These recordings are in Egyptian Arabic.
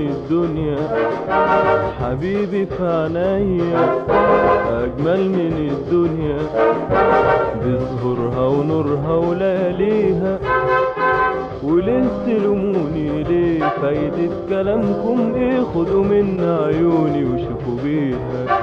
الدنيا حبيبي في عينيا أجمل من الدنيا بظهورها ونورها ولياليها وليه تلوموني ليه فايدة كلامكم ايه خدوا من عيوني وشوفوا بيها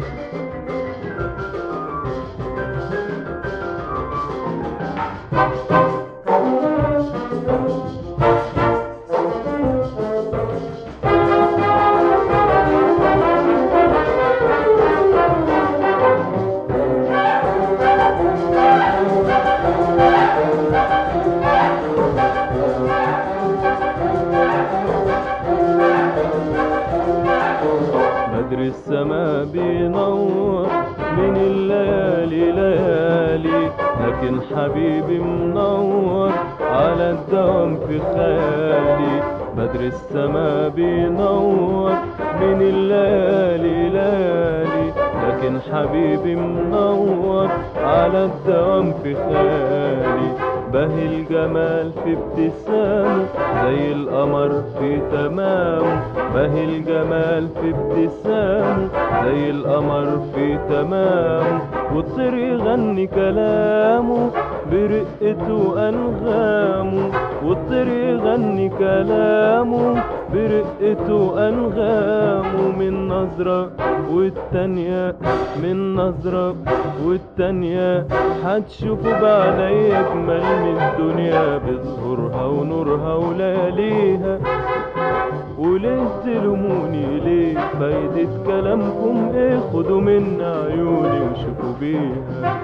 بدر السما بينور من الليالي ليالي لكن حبيبي منور على الدوام في خيالي بدر السما بينور من الليالي ليالي لكن حبيبي منور على الدوام في خيالي بهي الجمال في ابتسامه زي القمر في تمامه بهي الجمال في ابتسامه زي القمر في تمامه والطير يغني كلامه برقته وأنغامه والطير يغني كلامه برقته أنغامه من نظرة والتانية من نظرة والتانية هتشوفوا بعيني أجمل من الدنيا بظهورها ونورها ولياليها وليه تلوموني ليه فايدة كلامكم ايه خدوا من عيوني وشوفوا بيها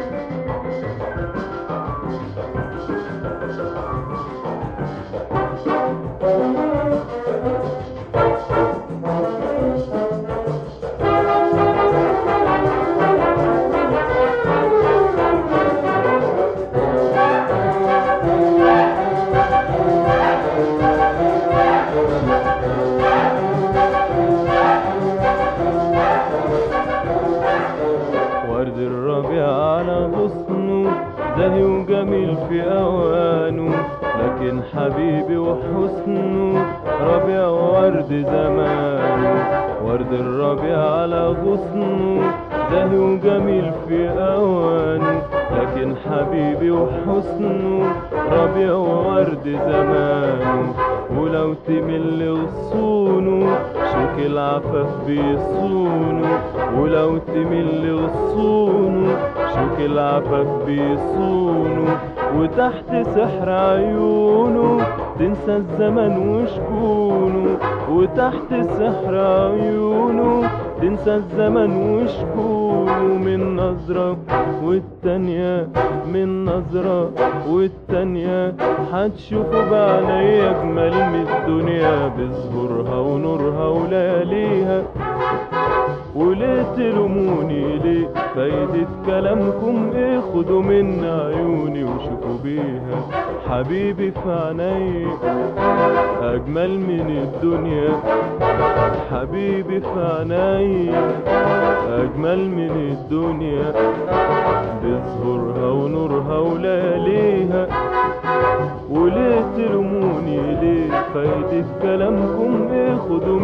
ورد الربيع على غصنه زاهي وجميل في أوانه لكن حبيبي وحسنه ربيع وورد زمانه ورد الربيع على غصنه زاهي وجميل في أوانه لكن حبيبي وحسنه ربيع وورد زمانه ولو تمل غصونه شوك العفاف بيصونه ولو تمل غصونه شوك العفاف بيصونه وتحت سحر عيونه تنسى الزمن وشكونه وتحت سحر عيونه تنسى الزمن وشكونه من نظرة والتانية من نظرة والتانية هتشوفوا بعيني أجمل من الدنيا بظهورها ونورها ولياليها وليه تلوموني ليه فايدة كلامكم ايه خدوا من عيوني وشوفوا بيها حبيبي في عيني أجمل من الدنيا حبيبي في عيني أجمل من الدنيا بظهورها ونورها ولياليها وليه تلوموني ليه فايدة كلامكم ايه خدوا